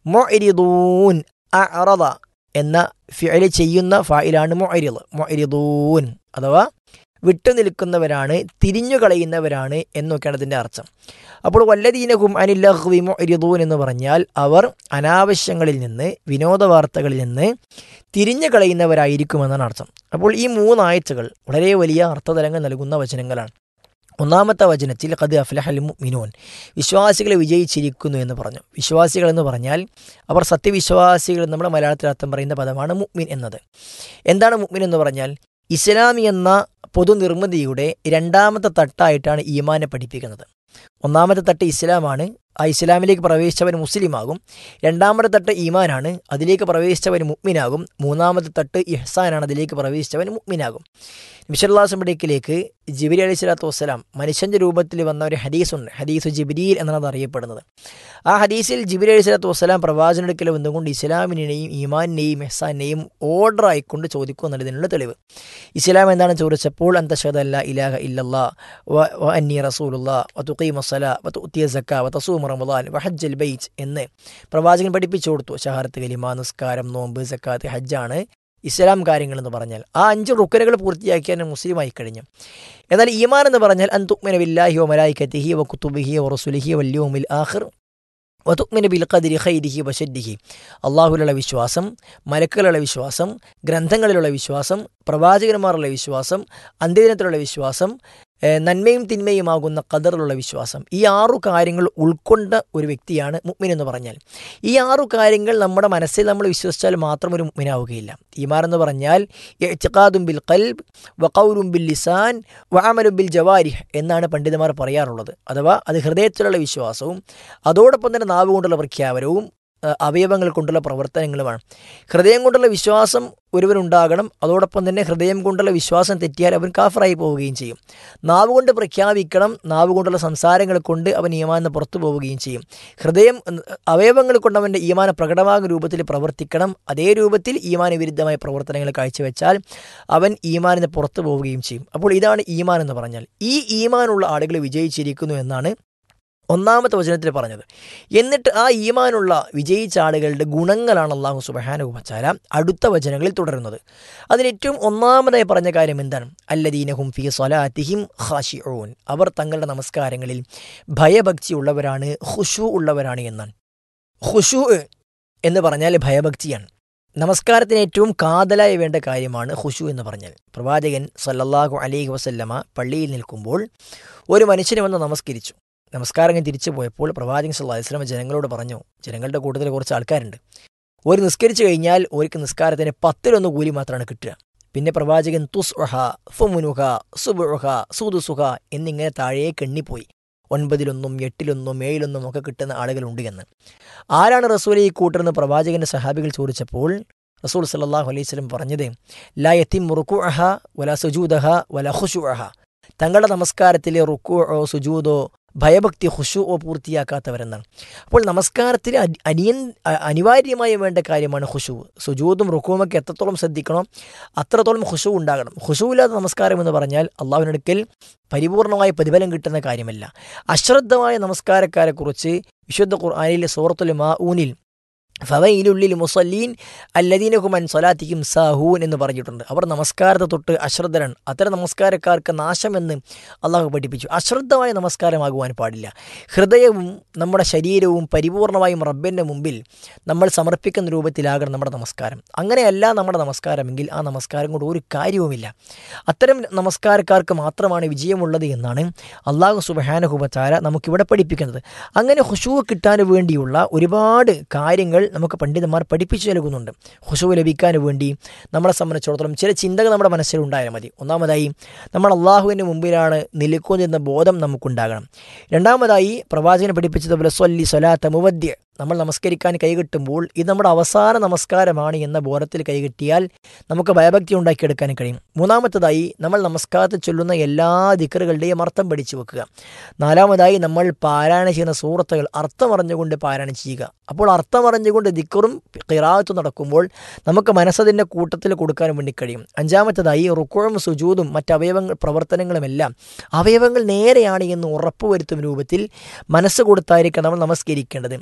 മൊരിദൂൻ അറദ എന്ന ഫിഅല് ചെയ്യുന്ന ഫായിലാണ് മൊരിദ് മൊരിദൂൻ അഥവാ വിട്ടുനിൽക്കുന്നവരാണ് തിരിഞ്ഞു കളയുന്നവരാണ് എന്നൊക്കെയാണ് അതിൻ്റെ അർത്ഥം അപ്പോൾ വല്ലദീനഹും അനില്ലഹ്വി മൊരിദൂൻ എന്ന് പറഞ്ഞാൽ അവർ അനാവശ്യങ്ങളിൽ നിന്ന് വിനോദ വാർത്തകളിൽ നിന്ന് തിരിഞ്ഞു കളയുന്നവരായിരിക്കുമെന്നാണ് അർത്ഥം അപ്പോൾ ഈ മൂന്നാഴ്ചകൾ വളരെ വലിയ അർത്ഥതലങ്ങൾ നൽകുന്ന വചനങ്ങളാണ് ഒന്നാമത്തെ വചനത്തിൽ ഖദ് അഫ്ലഹൽ മുഅ്മിനൂൻ വിശ്വാസികൾ വിജയിച്ചിരിക്കുന്നു എന്ന് പറഞ്ഞു വിശ്വാസികൾ എന്ന് പറഞ്ഞാൽ അവർ സത്യവിശ്വാസികൾ നമ്മുടെ മലയാളത്തിൽ അർത്ഥം പറയുന്ന പദമാണ് മുഅ്മിൻ എന്നത് എന്താണ് മുഅ്മിൻ എന്ന് പറഞ്ഞാൽ ഇസ്ലാമി എന്ന പൊതുനിർമ്മിതിയുടെ രണ്ടാമത്തെ തട്ടായിട്ടാണ് ഈമാനെ പഠിപ്പിക്കുന്നത് ഒന്നാമത്തെ തട്ട് ഇസ്ലാമാണ് ആ ഇസ്ലാമിലേക്ക് പ്രവേശിച്ചവൻ മുസ്ലിമാകും രണ്ടാമത്തെ തട്ട് ഈമാനാണ് അതിലേക്ക് പ്രവേശിച്ചവൻ മുഗ്മിനാകും മൂന്നാമത്തെ തട്ട് ഇഹ്സാനാണ് അതിലേക്ക് പ്രവേശിച്ചവൻ മുഗ്മിനാകും നിമിഷല്ലാസമ്പടിക്കിലേക്ക് ജിബിരി അലി സ്വലാത്തു വസ്സലാം മനുഷ്യൻ്റെ രൂപത്തിൽ വന്ന ഒരു ഹദീസുണ്ട് ഹദീസ് ജിബിരിയിൽ എന്നാണ് അത് അറിയപ്പെടുന്നത് ആ ഹദീസിൽ ജിബിരി അലി സ്വലാത്തു വസ്സലാം പ്രവാചനെടുക്കൽ വന്നുകൊണ്ട് ഇസ്ലാമിനെയും ഈമാനിനെയും എഹ്സാനെയും ഓർഡർ ആയിക്കൊണ്ട് ചോദിക്കും എന്നുള്ളതിനുള്ള തെളിവ് ഇസ്ലാം എന്താണ് ചോദിച്ചപ്പോൾ അന്തഷദല്ല ഇലാഹ ഇല്ലല്ലാ വ വ അന്നി റസൂലുള്ള വ തുഖീമ സല വ തുത്തിയ സക്ക വ തസൂമ റമദാൻ വ ഹജ്ജൽ ബൈറ്റ് എന്ന് പ്രവാചകൻ പഠിപ്പിച്ചു കൊടുത്തു ഷഹാറത്ത് കലിമ നിസ്കാരം നോമ്പ് സക്കാത്ത് ഹജ്ജാണ് ഇസ്ലാം കാര്യങ്ങൾ എന്ന് പറഞ്ഞാൽ ആ അഞ്ച് റുക്കനുകൾ പൂർത്തിയാക്കിയാൽ മുസ്ലിമായി കഴിഞ്ഞു എന്നാൽ ഈമാൻ എന്ന് പറഞ്ഞാൽ അൻ തുക്മിന ബില്ലാഹി വ മലായിക്കത്തിഹി വ കുത്തുബിഹി വ റസുലിഹി വല്യോമിൽ ആഖിർ വതുക്മിന ബിൽ ഖദിരി ഖൈരിഹി വശദ്ദിഹി അള്ളാഹുലുള്ള വിശ്വാസം മലക്കുകളുള്ള വിശ്വാസം ഗ്രന്ഥങ്ങളിലുള്ള വിശ്വാസം പ്രവാചകന്മാരുള്ള വിശ്വാസം അന്ത്യദിനത്തിലുള്ള വിശ്വാസം ഏഹ് നന്മയും തിന്മയുമാകുന്ന ഖദറിലുള്ള വിശ്വാസം ഈ ആറു കാര്യങ്ങൾ ഉൾക്കൊണ്ട ഒരു വ്യക്തിയാണ് മുഗ്മിൻ എന്ന് പറഞ്ഞാൽ ഈ ആറു കാര്യങ്ങൾ നമ്മുടെ മനസ്സിൽ നമ്മൾ വിശ്വസിച്ചാൽ മാത്രം ഒരു മുഗ്മിനാവുകയില്ല ഈമാൻ എന്ന് പറഞ്ഞാൽ ഇഅ്തിഖാദും ബിൽ ഖൽബ് വഖൗലും ബിൽ ലിസാൻ വഅമലും ബിൽ ജവാരിഹ് എന്നാണ് പണ്ഡിതന്മാർ പറയാറുള്ളത് അഥവാ അത് ഹൃദയത്തിലുള്ള വിശ്വാസവും അതോടൊപ്പം തന്നെ നാവ് കൊണ്ടുള്ള പ്രഖ്യാപനവും അഹ് അവയവങ്ങൾ കൊണ്ടുള്ള പ്രവർത്തനങ്ങളുമാണ് ഹൃദയം കൊണ്ടുള്ള വിശ്വാസം ഒരുവനുണ്ടാകണം അതോടൊപ്പം തന്നെ ഹൃദയം കൊണ്ടുള്ള വിശ്വാസം തെറ്റിയാൽ അവൻ കാഫറായി പോവുകയും ചെയ്യും നാവ് കൊണ്ട് പ്രഖ്യാപിക്കണം നാവ് കൊണ്ടുള്ള സംസാരങ്ങൾ കൊണ്ട് അവൻ ഈമാനെ പുറത്തു പോവുകയും ചെയ്യും ഹൃദയം ഉം, അവയവങ്ങൾ കൊണ്ട് അവൻ്റെ ഈമാന പ്രകടമാകുന്ന രൂപത്തിൽ പ്രവർത്തിക്കണം അതേ രൂപത്തിൽ ഈമാന വിരുദ്ധമായ പ്രവർത്തനങ്ങൾ കാഴ്ചവെച്ചാൽ അവൻ ഈമാനിന് പുറത്തു പോവുകയും ചെയ്യും അപ്പോൾ ഇതാണ് ഈമാൻ എന്ന് പറഞ്ഞാൽ ഈ ഈമാനുള്ള ആളുകൾ വിജയിച്ചിരിക്കുന്നു എന്നാണ് ഒന്നാമത്തെ വചനത്തിൽ പറഞ്ഞത് എന്നിട്ട് ആ ഈമാനുള്ള വിജയിച്ച ആളുകളുടെ ഗുണങ്ങളാണ് അള്ളാഹു സുബഹാനുഭവച്ചാല അടുത്ത വചനങ്ങളിൽ തുടരുന്നത് അതിൽ ഏറ്റവും ഒന്നാമതായി പറഞ്ഞ കാര്യം എന്താണ് അല്ലദീനഹും ഫി സ്വലാത്തിഹിം ഖാഷിഊൻ അവർ തങ്ങളുടെ നമസ്കാരങ്ങളിൽ ഭയഭക്തി ഉള്ളവരാണ് ഹുഷു ഉള്ളവരാണ് എന്നാണ് ഹുഷു എന്ന് പറഞ്ഞാൽ ഭയഭക്തിയാണ് നമസ്കാരത്തിന് ഏറ്റവും കാതലായി വേണ്ട കാര്യമാണ് ഹുഷു എന്ന് പറഞ്ഞാൽ പ്രവാചകൻ സല്ലല്ലാഹു അലൈഹി വസല്ലമ പള്ളിയിൽ നിൽക്കുമ്പോൾ ഒരു മനുഷ്യനെ വന്ന് നമസ്കരിച്ചു നമസ്കാരം കഴിഞ്ഞ് തിരിച്ചു പോയപ്പോൾ പ്രവാചകൻ സല്ലല്ലാഹു അലൈഹി വസല്ലമ ജനങ്ങളോട് പറഞ്ഞു ജനങ്ങളുടെ കൂട്ടത്തിൽ കുറച്ച് ആൾക്കാരുണ്ട് ഒരു നിസ്കരിച്ചു കഴിഞ്ഞാൽ ഒരിക്കൽ നിസ്കാരത്തിന് പത്തിലൊന്ന് കൂലി മാത്രമാണ് കിട്ടുക പിന്നെ പ്രവാചകൻ തുസ്ഹ ഫുമുനുഹ സുബുഹ സുദുസുഹ എന്നിങ്ങനെ താഴേക്ക് എണ്ണിപ്പോയി ഒൻപതിലൊന്നും എട്ടിലൊന്നും ഏഴിലൊന്നും ഒക്കെ കിട്ടുന്ന ആളുകളുണ്ട് എന്ന് ആരാണ് റസൂലെ ഈ കൂട്ടരെന്ന് പ്രവാചകന്റെ സഹാബികൾ ചോദിച്ചപ്പോൾ റസൂൽ സല്ലല്ലാഹു അലൈഹി വസല്ലം പറഞ്ഞത് ലാ യത്തിം റുക്കുഅഹ വല സുജൂദഹ വല ഖുശുഅഹ തങ്ങളുടെ നമസ്കാരത്തിലെ റുക്കുഅോ സുജൂദോ ഭയഭക്തി ഹുഷുവോ പൂർത്തിയാക്കാത്തവരെന്നാണ് അപ്പോൾ നമസ്കാരത്തിന് അനി- അനിയൻ അ- അനിവാര്യമായി വേണ്ട കാര്യമാണ് ഹുഷു സുജൂദും റുക്കുവുമൊക്കെ എത്രത്തോളം ശ്രദ്ധിക്കണോ അത്രത്തോളം ഹുഷു ഉണ്ടാകണം ഹുഷു ഇല്ലാത്ത നമസ്കാരം എന്ന് പറഞ്ഞാൽ അള്ളാഹുവിനടുക്കൽ പരിപൂർണമായ പ്രതിഫലം കിട്ടുന്ന കാര്യമല്ല അശ്രദ്ധമായ നമസ്കാരക്കാരെക്കുറിച്ച് വിശുദ്ധ ഖുർആാനിലെ സൂറത്തുൽ മാ ഊനിൽ ഫവയിലുള്ളിൽ മുസല്ലീൻ അല്ലദീനഹുമൻ സലാത്തിക്കും സാഹൂൻ എന്ന് പറഞ്ഞിട്ടുണ്ട് അവർ നമസ്കാരത്തെ തൊട്ട് അശ്രദ്ധരാണ് അത്തരം നമസ്കാരക്കാർക്ക് നാശമെന്ന് അള്ളാഹു പഠിപ്പിച്ചു അശ്രദ്ധമായ നമസ്കാരമാകുവാൻ പാടില്ല ഹൃദയവും നമ്മുടെ ശരീരവും പരിപൂർണമായും റബ്ബിൻ്റെ മുമ്പിൽ നമ്മൾ സമർപ്പിക്കുന്ന രൂപത്തിലാകണം നമ്മുടെ നമസ്കാരം അങ്ങനെയല്ല നമ്മുടെ നമസ്കാരമെങ്കിൽ ആ നമസ്കാരം കൊണ്ട് ഒരു കാര്യവുമില്ല അത്തരം നമസ്കാരക്കാർക്ക് മാത്രമാണ് വിജയമുള്ളത് എന്നാണ് അള്ളാഹു സുബഹാനഹുബത്താര നമുക്കിവിടെ പഠിപ്പിക്കുന്നത് അങ്ങനെ ഹുഷു കിട്ടാൻ വേണ്ടിയുള്ള ഒരുപാട് കാര്യങ്ങൾ നമുക്ക് പണ്ഡിതന്മാർ പഠിപ്പിച്ചു നൽകുന്നുണ്ട് ഹുഷു ലഭിക്കാൻ വേണ്ടി നമ്മളെ സംബന്ധിച്ചിടത്തോളം ചില ചിന്തകൾ നമ്മുടെ മനസ്സിൽ ഉണ്ടായാൽ മതി ഒന്നാമതായി നമ്മൾ അള്ളാഹുവിൻ്റെ മുമ്പിലാണ് നിൽക്കുന്നതെന്ന ബോധം നമുക്കുണ്ടാകണം രണ്ടാമതായി പ്രവാചകനെ പഠിപ്പിച്ചതുപോലെ സ്വല്ലി സ്വലാത്ത മുവദ്യ നമ്മൾ നമസ്കരിക്കാൻ കൈകെട്ടുമ്പോൾ ഇത് നമ്മുടെ അവസാന നമസ്കാരമാണ് എന്ന ബോധത്തിൽ കൈകെട്ടിയാൽ നമുക്ക് ഭയഭക്തി ഉണ്ടാക്കിയെടുക്കാൻ കഴിയും മൂന്നാമത്തതായി നമ്മൾ നമസ്കാരത്തിൽ ചൊല്ലുന്ന എല്ലാ ദിക്കറുകളുടെയും അർത്ഥം പഠിച്ചു വെക്കുക നാലാമതായി നമ്മൾ പാരായണം ചെയ്യുന്ന സൂറത്തുകൾ അർത്ഥമറിഞ്ഞുകൊണ്ട് പാരായണം ചെയ്യുക അപ്പോൾ അർത്ഥമറിഞ്ഞുകൊണ്ട് ദിക്കറും കിറാത്തും നടക്കുമ്പോൾ നമുക്ക് മനസ്സതിൻ്റെ കൂട്ടത്തിൽ കൊടുക്കാൻ വേണ്ടി കഴിയും അഞ്ചാമത്തതായി റുക്കോഴും സുജൂതും മറ്റ് അവയവങ്ങൾ പ്രവർത്തനങ്ങളുമെല്ലാം അവയവങ്ങൾ നേരെയാണ് എന്ന് ഉറപ്പുവരുത്തും രൂപത്തിൽ മനസ്സ് കൊടുത്തായിരിക്കണം നമ്മൾ നമസ്കരിക്കേണ്ടത് ആറാം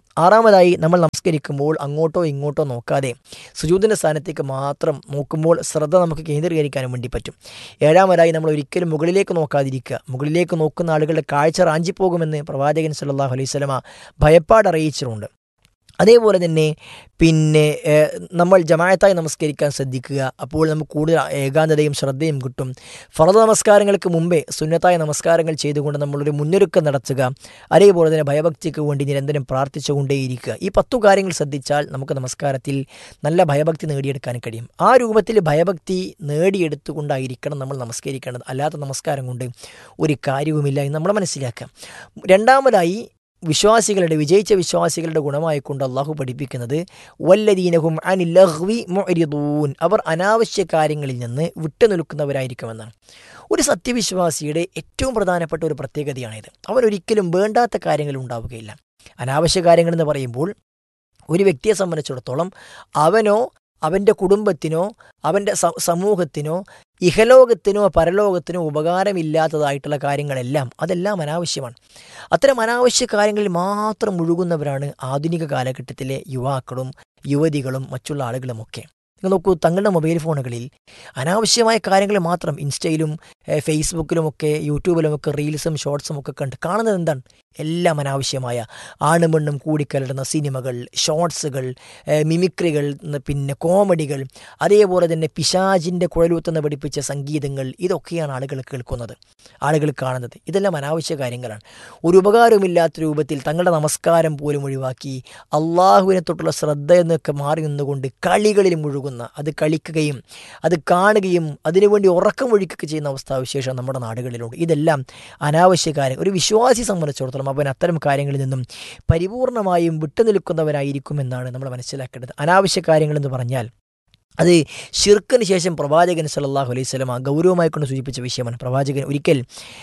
മൂന്നാമതായി നമ്മൾ നമസ്കരിക്കുമ്പോൾ അങ്ങോട്ടോ ഇങ്ങോട്ടോ നോക്കാതെ സുജൂദിൻ്റെ സ്ഥാനത്തേക്ക് മാത്രം നോക്കുമ്പോൾ ശ്രദ്ധ നമുക്ക് കേന്ദ്രീകരിക്കാനും വേണ്ടി പറ്റും ഏഴാമതായി നമ്മൾ ഒരിക്കലും മുകളിലേക്ക് നോക്കാതിരിക്കുക മുകളിലേക്ക് നോക്കുന്ന ആളുകളുടെ കാഴ്ച റാഞ്ചിപ്പോകുമെന്ന് പ്രവാചകൻ സല്ലല്ലാഹു അലൈഹി സ്വലമ ഭയപ്പാട് അറിയിച്ചിട്ടുണ്ട് അതേപോലെ തന്നെ പിന്നെ ഏഹ്, നമ്മൾ ജമായത്തായി നമസ്കരിക്കാൻ ശ്രദ്ധിക്കുക അപ്പോൾ നമുക്ക് കൂടുതൽ ഏകാന്തതയും ശ്രദ്ധയും കിട്ടും ഫറദ് നമസ്കാരങ്ങൾക്ക് മുമ്പേ സുന്നത്തായ നമസ്കാരങ്ങൾ ചെയ്തുകൊണ്ട് നമ്മളൊരു മുന്നൊരുക്കം നടത്തുക അതേപോലെ തന്നെ ഭയഭക്തിക്ക് വേണ്ടി നിരന്തരം പ്രാർത്ഥിച്ചുകൊണ്ടേയിരിക്കുക ഈ പത്തു കാര്യങ്ങൾ ശ്രദ്ധിച്ചാൽ നമുക്ക് നമസ്കാരത്തിൽ നല്ല ഭയഭക്തി നേടിയെടുക്കാൻ കഴിയും ആ രൂപത്തിൽ ഭയഭക്തി നേടിയെടുത്തുകൊണ്ടായിരിക്കണം നമ്മൾ നമസ്കരിക്കേണ്ടത് അല്ലാത്ത നമസ്കാരം കൊണ്ട് ഒരു കാര്യവുമില്ല എന്ന് നമ്മൾ മനസ്സിലാക്കാം രണ്ടാമതായി വിശ്വാസികളുടെ വിജയിച്ച വിശ്വാസികളുടെ ഗുണമായിക്കൊണ്ട് അള്ളാഹു പഠിപ്പിക്കുന്നത് വല്ലദീനഹും അനിലഹ്വി മൊരിദൂൻ അവർ അനാവശ്യ കാര്യങ്ങളിൽ നിന്ന് വിട്ടുനിൽക്കുന്നവരായിരിക്കുമെന്നാണ് ഒരു സത്യവിശ്വാസിയുടെ ഏറ്റവും പ്രധാനപ്പെട്ട ഒരു പ്രത്യേകതയാണിത് അവൻ ഒരിക്കലും വേണ്ടാത്ത കാര്യങ്ങൾ ഉണ്ടാവുകയില്ല അനാവശ്യ കാര്യങ്ങൾ എന്ന് പറയുമ്പോൾ ഒരു വ്യക്തിയെ സംബന്ധിച്ചിടത്തോളം അവനോ അവൻ്റെ കുടുംബത്തിനോ അവൻ്റെ സ- സമൂഹത്തിനോ ഇഹലോകത്തിനോ പരലോകത്തിനോ ഉപകാരമില്ലാത്തതായിട്ടുള്ള കാര്യങ്ങളെല്ലാം അതെല്ലാം അനാവശ്യമാണ് അത്തരം അനാവശ്യ കാര്യങ്ങളിൽ മാത്രം മുഴുകുന്നവരാണ് ആധുനിക കാലഘട്ടത്തിലെ യുവാക്കളും യുവതികളും മറ്റുള്ള ആളുകളുമൊക്കെ നിങ്ങൾ നോക്കൂ തങ്ങളുടെ മൊബൈൽ ഫോണുകളിൽ അനാവശ്യമായ കാര്യങ്ങൾ മാത്രം ഇൻസ്റ്റയിലും ഏഹ്, ഫേസ്ബുക്കിലുമൊക്കെ യൂട്യൂബിലുമൊക്കെ റീൽസും ഷോർട്സും ഒക്കെ കണ്ട് കാണുന്നത് എന്താണ് എല്ലാം അനാവശ്യമായ ആണും പെണ്ണും കൂടിക്കലർന്ന സിനിമകൾ ഷോർട്സുകൾ ഏഹ്, മിമിക്രികൾ ന്ന് പിന്നെ കോമഡികൾ അതേപോലെ തന്നെ പിശാജിൻ്റെ കുഴലൂത്തുന്ന പഠിപ്പിച്ച സംഗീതങ്ങൾ ഇതൊക്കെയാണ് ആളുകൾ കേൾക്കുന്നത് ആളുകൾ കാണുന്നത് ഇതെല്ലാം അനാവശ്യ കാര്യങ്ങളാണ് ഒരു ഉപകാരവുമില്ലാത്ത രൂപത്തിൽ തങ്ങളുടെ നമസ്കാരം പോലും ഒഴിവാക്കി അള്ളാഹുവിനെ തൊട്ടുള്ള ശ്രദ്ധ എന്നൊക്കെ മാറി നിന്നുകൊണ്ട് കളികളിൽ മുഴുകുന്ന അത് കളിക്കുകയും അത് കാണുകയും അതിനുവേണ്ടി ഉറക്കം ഒഴിക്കുകയൊക്കെ ചെയ്യുന്ന അവസ്ഥാവിശേഷം നമ്മുടെ നാടുകളിലുണ്ട് ഇതെല്ലാം അനാവശ്യ കാര്യം ഒരു വിശ്വാസി സംബന്ധിച്ചിടത്തോളം അവൻ അത്തരം കാര്യങ്ങളിൽ നിന്നും പരിപൂർണമായും വിട്ടുനിൽക്കുന്നവരായിരിക്കുമെന്നാണ് നമ്മൾ മനസ്സിലാക്കേണ്ടത് അനാവശ്യ കാര്യങ്ങളെന്ന് പറഞ്ഞാൽ അത് ഷിർക്കിന് ശേഷം പ്രവാചകൻ സല്ലല്ലാഹു അലൈഹി സ്വലമ ഗൗരവമായി കൊണ്ട് സൂചിപ്പിച്ച വിഷയമാണ് പ്രവാചകൻ ഒരിക്കൽ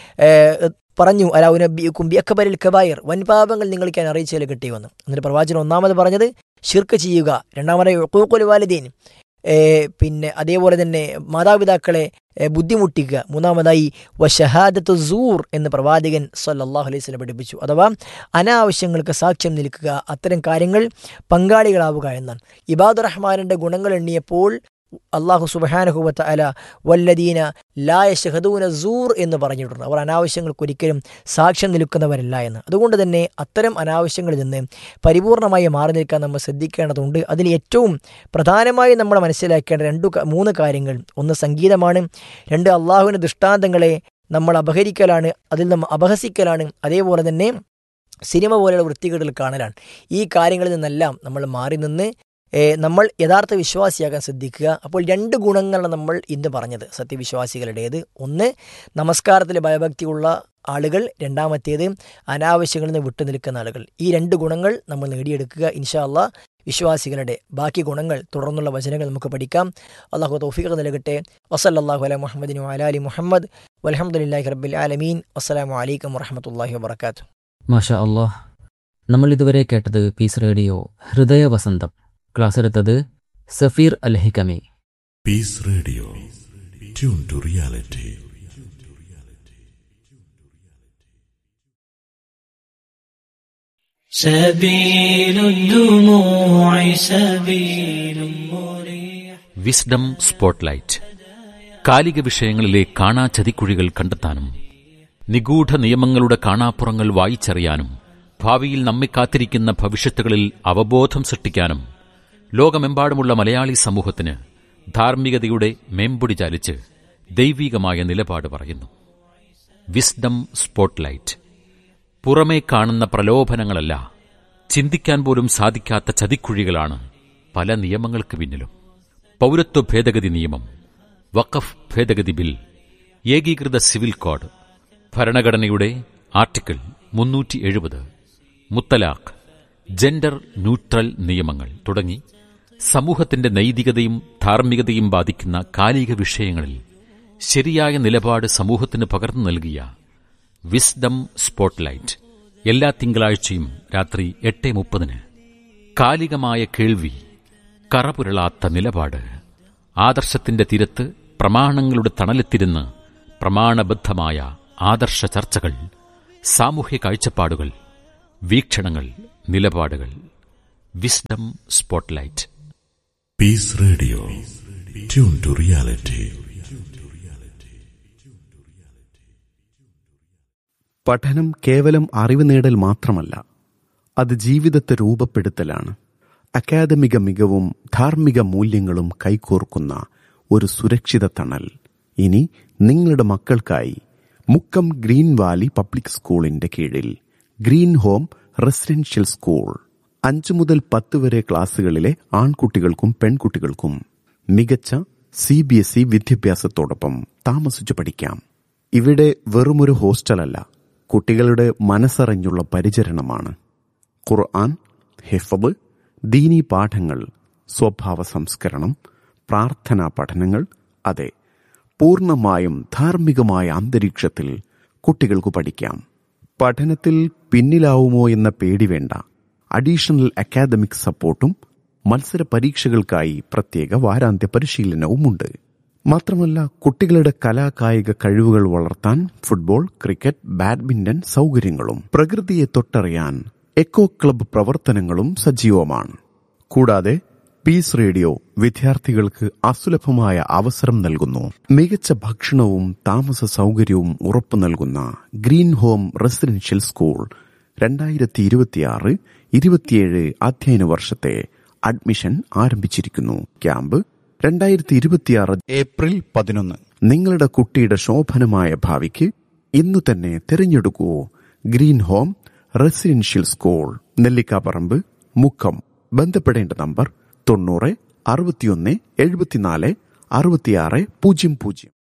ഏഹ്, പറഞ്ഞു അലാവുനബിക്കും ബിയക്കബരിൽ കബായർ വൻപാപങ്ങൾ നിങ്ങൾക്ക് ഞാൻ അറിയിച്ചാൽ കിട്ടി വന്നു എന്നിട്ട് പ്രവാചകൻ ഒന്നാമത് പറഞ്ഞത് ഷിർക്ക് ചെയ്യുക രണ്ടാമതായി ഒക്കൂക്കുൽ വാലിദീൻ ഏഹ്, പിന്നെ അതേപോലെ തന്നെ മാതാപിതാക്കളെ ഏഹ്, ബുദ്ധിമുട്ടിക്കുക മൂന്നാമതായി വഷഹാദത്ത് സൂർ എന്ന് പ്രവാചകൻ സല്ലല്ലാഹു അലൈഹി സ്വലം പഠിപ്പിച്ചു അഥവാ അനാവശ്യങ്ങൾക്ക് സാക്ഷ്യം നിൽക്കുക അത്തരം കാര്യങ്ങൾ പങ്കാളികളാവുക എന്നാണ് ഇബാദുർ റഹ്മാനിൻ്റെ ഗുണങ്ങൾ എണ്ണിയപ്പോൾ അള്ളാഹു സുബഹാനഹുബത്ത് അല വല്ലദീന ലായ ഷഹദൂന സൂർ എന്ന് പറഞ്ഞിട്ടുണ്ട് അവർ അനാവശ്യങ്ങൾക്ക് ഒരിക്കലും സാക്ഷ്യം നിൽക്കുന്നവരല്ല എന്ന് അതുകൊണ്ട് തന്നെ അത്തരം അനാവശ്യങ്ങളിൽ നിന്ന് പരിപൂർണമായി മാറി നിൽക്കാൻ നമ്മൾ ശ്രദ്ധിക്കേണ്ടതുണ്ട് അതിൽ ഏറ്റവും പ്രധാനമായി നമ്മൾ മനസ്സിലാക്കേണ്ട രണ്ടു ക- മൂന്ന് കാര്യങ്ങൾ ഒന്ന് സംഗീതമാണ് രണ്ട് അള്ളാഹുവിൻ്റെ ദൃഷ്ടാന്തങ്ങളെ നമ്മൾ അപഹരിക്കലാണ് അതിൽ നമ്മൾ അപഹസിക്കലാണ് അതേപോലെ തന്നെ സിനിമ പോലെയുള്ള വൃത്തികേടുകൾ കാണലാണ് ഈ കാര്യങ്ങളിൽ നിന്നെല്ലാം നമ്മൾ മാറി നിന്ന് ഏ, നമ്മൾ യഥാർത്ഥ വിശ്വാസിയാകാൻ ശ്രദ്ധിക്കുക അപ്പോൾ രണ്ട് ഗുണങ്ങളാണ് നമ്മൾ ഇന്ന് പറഞ്ഞത് സത്യവിശ്വാസികളുടേത് ഒന്ന് നമസ്കാരത്തിൽ ഭയഭക്തിയുള്ള ആളുകൾ രണ്ടാമത്തേത് അനാവശ്യങ്ങളിൽ നിന്ന് വിട്ടുനിൽക്കുന്ന ആളുകൾ ഈ രണ്ട് ഗുണങ്ങൾ നമ്മൾ നേടിയെടുക്കുക ഇൻഷാ അള്ളാ വിശ്വാസികളുടെ ബാക്കി ഗുണങ്ങൾ തുടർന്നുള്ള വചനങ്ങൾ നമുക്ക് പഠിക്കാം അള്ളാഹു തൗഫീഖ് നൽകട്ടെ വസല്ലാഹു അല മുഹമ്മദിനു അലാലി മുഹമ്മദ് വലഹമുല്ലാഹി റബ്ബിൽ ആലമീൻ അസ്സലാമു അലൈക്കും വറഹമത്തല്ലാഹി വബർക്കാത്തു മാഷാ അള്ളാഹ് നമ്മൾ ഇതുവരെ കേട്ടത് പീസ് റേഡിയോ ഹൃദയ വസന്തം ക്ലാസ് എടുത്തത് Safeer Al Hikami Peace Radio. Tune to reality. سبيل الدموع سبيل مريح wisdom spotlight കാലിക വിഷയങ്ങളിലെ കാണാ ചതിക്കുഴികൾ കണ്ടെത്താനും നിഗൂഢ നിയമങ്ങളുടെ കാണാപ്പുറങ്ങൾ വായിച്ചറിയാനും ഭാവിയിൽ നമ്മെ കാത്തിരിക്കുന്ന ഭവിഷ്യത്തുകളിൽ അവബോധം സൃഷ്ടിക്കാനും ലോകമെമ്പാടുമുള്ള മലയാളി സമൂഹത്തിന് ധാർമ്മികതയുടെ മേമ്പൊടി ചാലിച്ച് ദൈവീകമായ നിലപാട് പറയുന്നു വിസ്ഡം സ്പോട്ട്ലൈറ്റ് പുറമേ കാണുന്ന പ്രലോഭനങ്ങളല്ല ചിന്തിക്കാൻ പോലും സാധിക്കാത്ത ചതിക്കുഴികളാണ് പല നിയമങ്ങൾക്ക് പിന്നിലും പൗരത്വ ഭേദഗതി നിയമം വഖഫ് ഭേദഗതി ബിൽ ഏകീകൃത സിവിൽ കോഡ് ഭരണഘടനയുടെ ആർട്ടിക്കിൾ മുന്നൂറ്റി എഴുപത് മുത്തലാഖ് ജെൻഡർ ന്യൂട്രൽ നിയമങ്ങൾ തുടങ്ങി സമൂഹത്തിന്റെ നൈതികതയും ധാർമ്മികതയും ബാധിക്കുന്ന കാലിക വിഷയങ്ങളിൽ ശരിയായ നിലപാട് സമൂഹത്തിന് പകർന്നു നൽകിയ വിസ്ഡം സ്പോട്ട്ലൈറ്റ് എല്ലാ തിങ്കളാഴ്ചയും രാത്രി എട്ട് മുപ്പതിന് കാലികമായ കേൾവി കറപുരളാത്ത നിലപാട് ആദർശത്തിന്റെ തീരത്ത് പ്രമാണങ്ങളുടെ തണലെത്തിരുന്ന് പ്രമാണബദ്ധമായ ആദർശ ചർച്ചകൾ സാമൂഹ്യ കാഴ്ചപ്പാടുകൾ വീക്ഷണങ്ങൾ നിലപാടുകൾ wisdom spotlight Peace Radio. Tune to reality. പഠനം കേവലം അറിവ് നേടൽ മാത്രമല്ല അത് ജീവിതത്തെ രൂപപ്പെടുത്തലാണ് അക്കാദമിക മികവും ധാർമ്മിക മൂല്യങ്ങളും കൈകോർക്കുന്ന ഒരു സുരക്ഷിത തണൽ ഇനി നിങ്ങളുടെ മക്കൾക്കായി മുക്കം ഗ്രീൻ വാലി പബ്ലിക് സ്കൂളിന്റെ കീഴിൽ ഗ്രീൻ ഹോം റെസിഡൻഷ്യൽ സ്കൂൾ അഞ്ചു മുതൽ പത്ത് വരെ ക്ലാസ്സുകളിലെ ആൺകുട്ടികൾക്കും പെൺകുട്ടികൾക്കും മികച്ച സി ബി എസ് ഇ വിദ്യാഭ്യാസത്തോടൊപ്പം താമസിച്ചു പഠിക്കാം ഇവിടെ വെറുമൊരു ഹോസ്റ്റലല്ല കുട്ടികളുടെ മനസ്സറിഞ്ഞുള്ള പരിചരണമാണ് ഖുർആൻ ഹിഫബ് ദീനി പാഠങ്ങൾ സ്വഭാവ സംസ്കരണം പ്രാർത്ഥനാ പഠനങ്ങൾ അതെ പൂർണ്ണമായും ധാർമ്മികമായ അന്തരീക്ഷത്തിൽ കുട്ടികൾക്ക് പഠിക്കാം പഠനത്തിൽ പിന്നിലാവുമോ എന്ന പേടി വേണ്ട അഡീഷണൽ അക്കാദമിക് സപ്പോർട്ടും മത്സര പരീക്ഷകൾക്കായി പ്രത്യേക വാരാന്ത്യ പരിശീലനവുമുണ്ട് മാത്രമല്ല കുട്ടികളുടെ കലാകായിക കഴിവുകൾ വളർത്താൻ ഫുട്ബോൾ ക്രിക്കറ്റ് ബാഡ്മിന്റൺ സൗകര്യങ്ങളും പ്രകൃതിയെ തൊട്ടറിയാൻ എക്കോ ക്ലബ്ബ് പ്രവർത്തനങ്ങളും സജീവമാണ് കൂടാതെ പീസ് റേഡിയോ വിദ്യാർത്ഥികൾക്ക് അസുലഭമായ അവസരം നൽകുന്നു മികച്ച ഭക്ഷണവും താമസ സൗകര്യവും ഉറപ്പു നൽകുന്ന ഗ്രീൻ ഹോം റെസിഡൻഷ്യൽ സ്കൂൾ രണ്ടായിരത്തി ഇരുപത്തിയാറ് ഇരുപത്തിയേഴ് അധ്യയന വർഷത്തെ അഡ്മിഷൻ ആരംഭിച്ചിരിക്കുന്നു ക്യാമ്പ് രണ്ടായിരത്തി ഇരുപത്തിയാറ് ഏപ്രിൽ പതിനൊന്ന് നിങ്ങളുടെ കുട്ടിയുടെ ശോഭനമായ ഭാവിക്ക് ഇന്നു തന്നെ തിരഞ്ഞെടുക്കൂ green home residential school Nellikkaparamb Mukkam ബന്ധപ്പെടേണ്ട നമ്പർ തൊണ്ണൂറ് അറുപത്തിയൊന്ന് എഴുപത്തിനാല് അറുപത്തിയാറ് പൂജ്യം പൂജ്യം